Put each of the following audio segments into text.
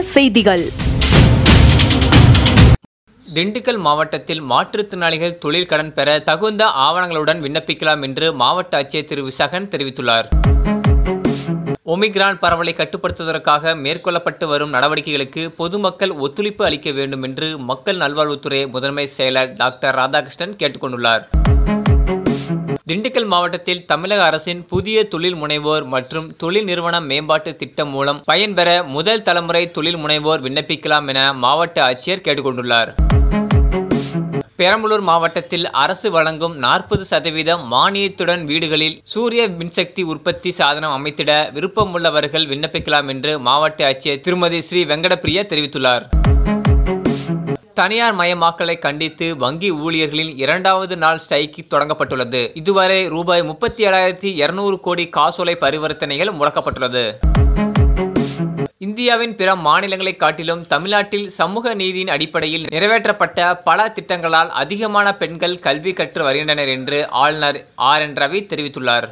செய்திகள் திண்டுக்கல் மாவட்டத்தில் மாற்றுத்திறனாளிகள் தொழில் கடன் பெற தகுந்த ஆவணங்களுடன் விண்ணப்பிக்கலாம் என்று மாவட்ட ஆட்சியர் திரு விசகன் தெரிவித்துள்ளார் ஒமிக்ரான் பரவலை கட்டுப்படுத்துவதற்காக மேற்கொள்ளப்பட்டு வரும் நடவடிக்கைகளுக்கு பொதுமக்கள் ஒத்துழைப்பு அளிக்க வேண்டும் என்று மக்கள் நல்வாழ்வுத்துறை முதன்மை செயலர் டாக்டர் ராதாகிருஷ்ணன் கேட்டுக்கொண்டுள்ளார் திண்டுக்கல் மாவட்டத்தில் தமிழக அரசின் புதிய தொழில் முனைவோர் மற்றும் தொழில் நிறுவன மேம்பாட்டு திட்டம் மூலம் பயன்பெற முதல் தலைமுறை தொழில் முனைவோர் விண்ணப்பிக்கலாம் என மாவட்ட ஆட்சியர் கேட்டுக்கொண்டுள்ளார் பெரம்பலூர் மாவட்டத்தில் அரசு வழங்கும் நாற்பது சதவீதம் மானியத்துடன் வீடுகளில் சூரிய மின்சக்தி உற்பத்தி சாதனம் அமைத்திட விருப்பமுள்ளவர்கள் விண்ணப்பிக்கலாம் என்று மாவட்ட ஆட்சியர் திருமதி ஸ்ரீ வெங்கடப்பிரியா தெரிவித்துள்ளார் தனியார் மயமாக்கலை கண்டித்து வங்கி ஊழியர்களின் இரண்டாவது நாள் ஸ்ட்ரைக் தொடங்கப்பட்டுள்ளது இதுவரை ரூபாய் முப்பத்தி ஏழாயிரத்தி இருநூறு கோடி காசோலை பரிவர்த்தனைகள் முடக்கப்பட்டுள்ளது இந்தியாவின் பிற மாநிலங்களை காட்டிலும் தமிழ்நாட்டில் சமூக நீதியின் அடிப்படையில் நிறைவேற்றப்பட்ட பல திட்டங்களால் அதிகமான பெண்கள் கல்வி கற்று வருகின்றனர் என்று ஆளுநர் ஆர் என் ரவி தெரிவித்துள்ளார்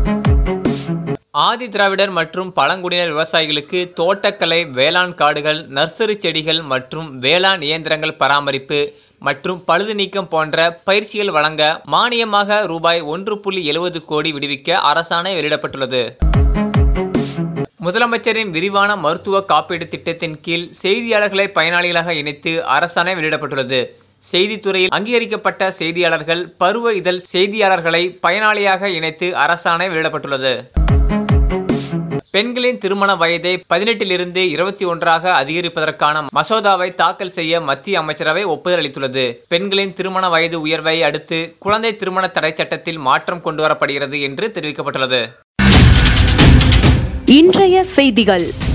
ஆதி திராவிடர் மற்றும் பழங்குடியினர் விவசாயிகளுக்கு தோட்டக்கலை வேளாண் காடுகள் நர்சரி செடிகள் மற்றும் வேளாண் இயந்திரங்கள் பராமரிப்பு மற்றும் பழுது நீக்கம் போன்ற பயிற்சிகள் வழங்க மானியமாக ரூபாய் ஒன்று புள்ளி எழுபது கோடி விடுவிக்க அரசாணை வெளியிடப்பட்டுள்ளது முதலமைச்சரின் விரிவான மருத்துவ காப்பீடு திட்டத்தின் கீழ் செய்தியாளர்களை பயனாளிகளாக இணைத்து அரசாணை வெளியிடப்பட்டுள்ளது செய்தித்துறையில் அங்கீகரிக்கப்பட்ட செய்தியாளர்கள் பருவ இதழ் செய்தியாளர்களை பயனாளியாக இணைத்து அரசாணை வெளியிடப்பட்டுள்ளது பெண்களின் திருமண வயதை பதினெட்டிலிருந்து இருபத்தி ஒன்றாக அதிகரிப்பதற்கான மசோதாவை தாக்கல் செய்ய மத்திய அமைச்சரவை ஒப்புதல் அளித்துள்ளது பெண்களின் திருமண வயது உயர்வை அடுத்து குழந்தை திருமண தடை சட்டத்தில் மாற்றம் கொண்டுவரப்படுகிறது என்று தெரிவிக்கப்பட்டுள்ளது இன்றைய செய்திகள்